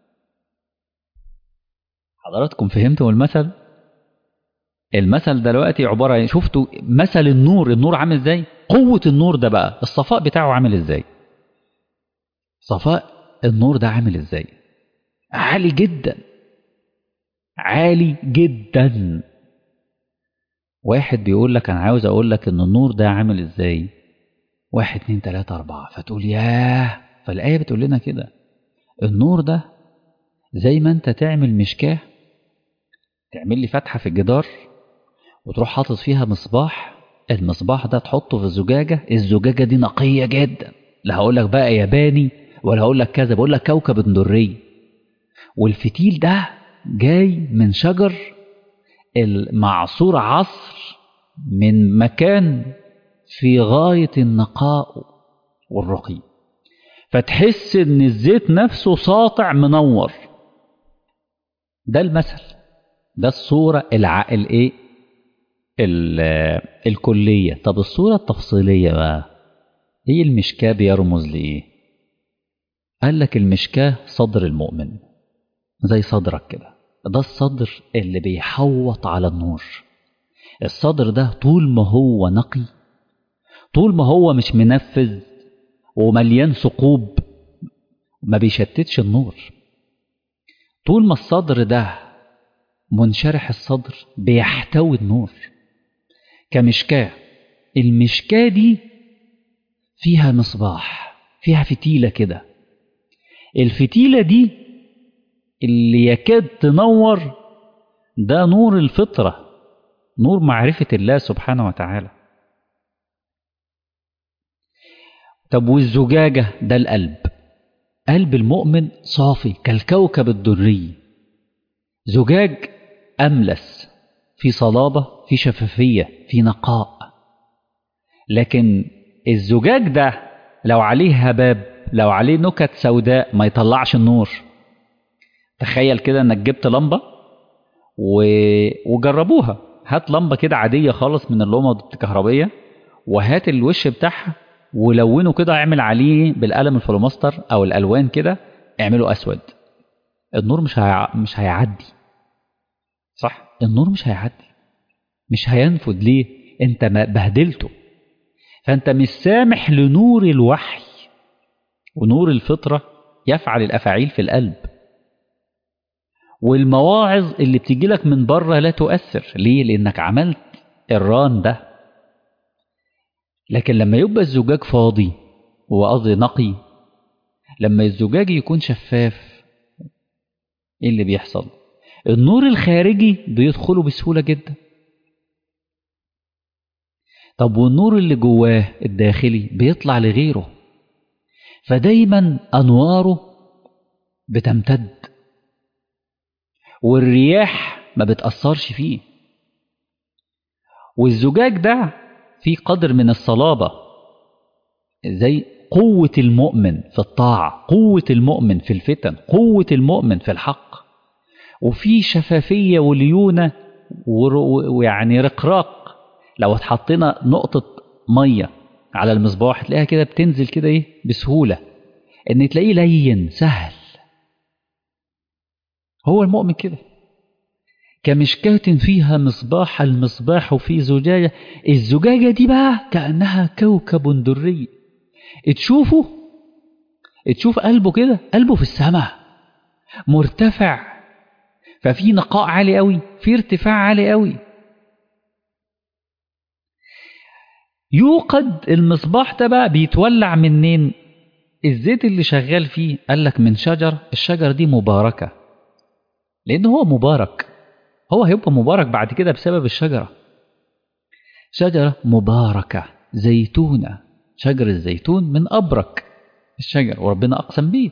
حضراتكم فهمتوا المثل المثل دلوقتي عبارة عن شفتوا مثل النور النور عامل ازاي قوة النور ده بقى الصفاء بتاعه عامل ازاي صفاء النور ده عامل ازاي عالي جدا عالي جدا واحد بيقول لك انا عاوز اقول لك ان النور ده عامل ازاي واحد اتنين تلاتة اربعة فتقول ياه فالآية بتقول لنا كده النور ده زي ما انت تعمل مشكاه تعمل لي فتحة في الجدار وتروح حاطط فيها مصباح المصباح ده تحطه في الزجاجة الزجاجة دي نقية جدا لا هقول لك بقى ياباني ولا هقول لك كذا بقول لك كوكب الدري والفتيل ده جاي من شجر المعصور عصر من مكان في غاية النقاء والرقي فتحس ان الزيت نفسه ساطع منور ده المثل ده الصورة الع... الايه ال... الكلية طب الصورة التفصيلية بقى ايه المشكاة بيرمز لإيه قال لك المشكاة صدر المؤمن زي صدرك كده ده الصدر اللي بيحوط على النور الصدر ده طول ما هو نقي طول ما هو مش منفذ ومليان ثقوب ما بيشتتش النور طول ما الصدر ده منشرح الصدر بيحتوي النور كمشكاة المشكاة دي فيها مصباح فيها فتيلة كده الفتيلة دي اللي يكاد تنور ده نور الفطرة نور معرفة الله سبحانه وتعالى طب والزجاجة ده القلب قلب المؤمن صافي كالكوكب الدري زجاج أملس في صلابة في شفافية في نقاء لكن الزجاج ده لو عليه هباب لو عليه نكت سوداء ما يطلعش النور تخيل كده انك جبت لمبة و... وجربوها هات لمبة كده عادية خالص من اللمبة الكهربية وهات الوش بتاعها ولونه كده اعمل عليه بالقلم الفلوماستر او الالوان كده اعمله اسود النور مش هيع... مش هيعدي صح النور مش هيعدي مش هينفذ ليه انت ما بهدلته فانت مش سامح لنور الوحي ونور الفطرة يفعل الأفاعيل في القلب والمواعظ اللي بتيجي لك من بره لا تؤثر ليه لأنك عملت الران ده لكن لما يبقى الزجاج فاضي وقصدي نقي لما الزجاج يكون شفاف ايه اللي بيحصل النور الخارجي بيدخله بسهولة جدا طب والنور اللي جواه الداخلي بيطلع لغيره فدايما أنواره بتمتد والرياح ما بتأثرش فيه والزجاج ده في قدر من الصلابة زي قوة المؤمن في الطاعة قوة المؤمن في الفتن قوة المؤمن في الحق وفي شفافية وليونة ويعني رقراق لو اتحطينا نقطة مية على المصباح تلاقيها كده بتنزل كده ايه بسهولة ان تلاقيه لين سهل هو المؤمن كده كمشكاة فيها مصباح المصباح في زجاجة الزجاجة دي بقى كأنها كوكب دري تشوفه تشوف قلبه كده قلبه في السماء مرتفع ففي نقاء عالي قوي في ارتفاع عالي قوي يوقد المصباح ده بقى بيتولع منين الزيت اللي شغال فيه قال لك من شجر الشجر دي مباركة لأن هو مبارك هو هيبقى مبارك بعد كده بسبب الشجرة شجرة مباركة زيتونة شجر الزيتون من أبرك الشجر وربنا أقسم بيه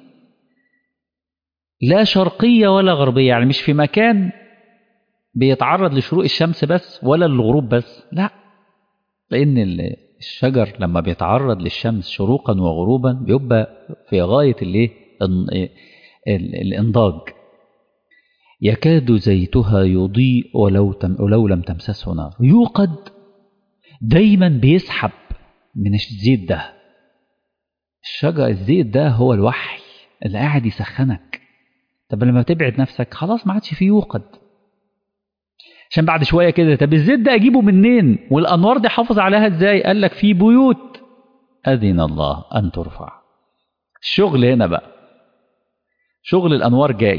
لا شرقية ولا غربية يعني مش في مكان بيتعرض لشروق الشمس بس ولا للغروب بس لا لأن الشجر لما بيتعرض للشمس شروقا وغروبا بيبقى في غاية الايه الانضاج يكاد زيتها يضيء ولو, تم ولو لم تمسسه نار يوقد دايما بيسحب من الزيت ده الشجر الزيت ده هو الوحي اللي قاعد يسخنك طب لما تبعد نفسك خلاص ما عادش فيه يوقد عشان بعد شويه كده طب الزيت ده اجيبه منين والانوار دي حافظ عليها ازاي قال لك في بيوت اذن الله ان ترفع الشغل هنا بقى شغل الانوار جاي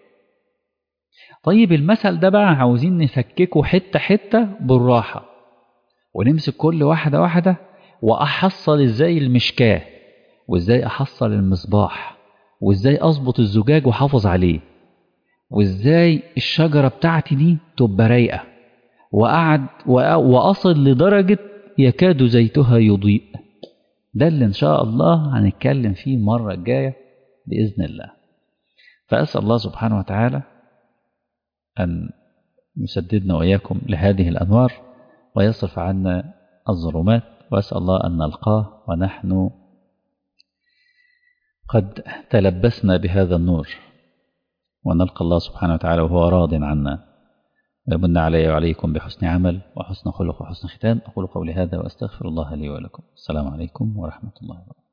طيب المثل ده بقى عاوزين نفككه حته حته بالراحه ونمسك كل واحده واحده واحصل ازاي المشكاه وازاي احصل المصباح وازاي اظبط الزجاج واحافظ عليه وازاي الشجرة بتاعتي دي تبقى رايقة وقعد وأصل لدرجة يكاد زيتها يضيء ده اللي إن شاء الله هنتكلم فيه المرة الجاية بإذن الله فأسأل الله سبحانه وتعالى أن يسددنا وإياكم لهذه الأنوار ويصرف عنا الظلمات وأسأل الله أن نلقاه ونحن قد تلبسنا بهذا النور ونلقى الله سبحانه وتعالى وهو راض عنا ويمن علي وعليكم بحسن عمل وحسن خلق وحسن ختام أقول قولي هذا وأستغفر الله لي ولكم السلام عليكم ورحمة الله وبركاته